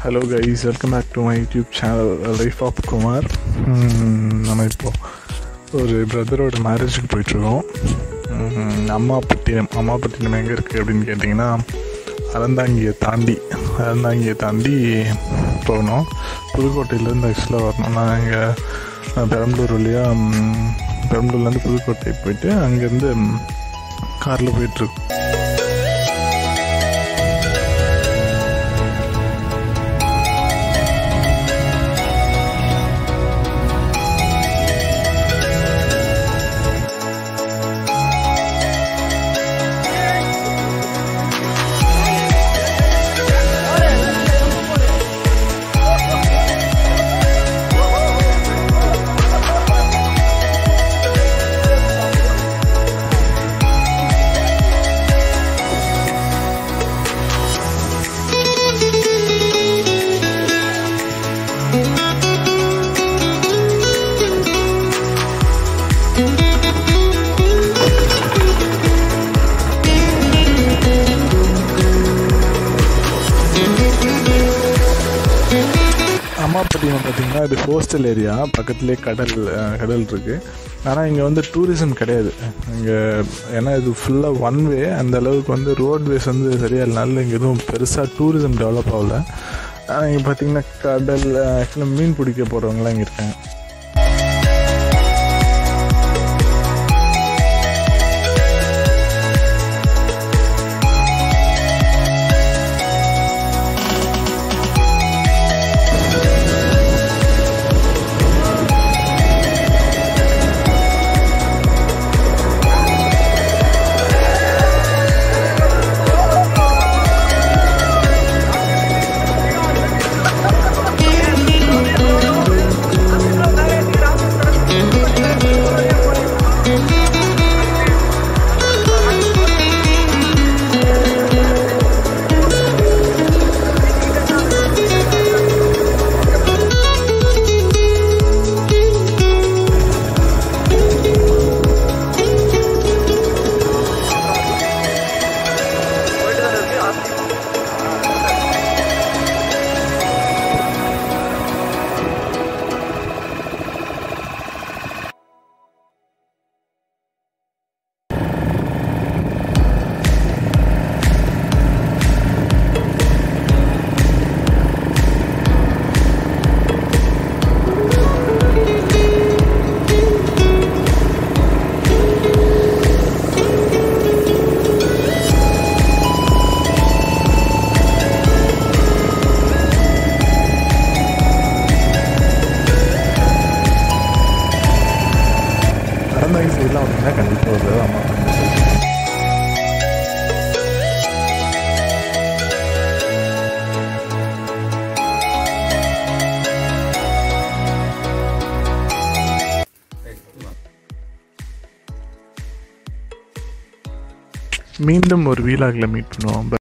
hello guys welcome back to my YouTube channel life of Kumar hmm, நம்ம இப்போது ஒரு பிரதரோட மேரேஜுக்கு போயிட்டுருக்கோம் ம், அம்மாப்பட்டினம் அம்மாப்பட்டினம் எங்கே இருக்குது அப்படின்னு கேட்டிங்கன்னா அறந்தாங்கியை தாண்டி அறந்தாங்கியை தாண்டி போகணும் புதுக்கோட்டையிலேருந்து ஆக்சுவலாக வரணும் நான் இங்கே பெரம்பலூர் வழியாக ம், பெரம்பலூர்லேருந்து புதுக்கோட்டை போயிட்டு அங்கேருந்து காரில் போயிட்டுருக்கோம் அம்மாப்பட்டினம் பார்த்தீங்கன்னா இது கோஸ்டல் ஏரியா பக்கத்துலேயே கடல் அஹ், கடல் இருக்குது ஆனால் இங்கே வந்து டூரிசம் கிடையாது இங்கே ஏன்னா இது ஃபுல்லாக ஒன் வே அந்த அளவுக்கு வந்து ரோட்வேஸ் வந்து சரியாக இல்லைனால இங்கே எதுவும் பெருசாக டூரிசம் டெவலப் ஆகல ஆனால் இங்கே பார்த்தீங்கன்னா கடல் ஆக்சுவலாக மீன் பிடிக்க போகிறவங்களாம் இங்கே இருக்காங்க அறந்தாங்கி சைட்லாம் வந்தீங்கன்னா கண்டிப்பாக வருது அம்மா மீண்டும் ஒரு வீலாகில் மீட் பண்ணுவோம்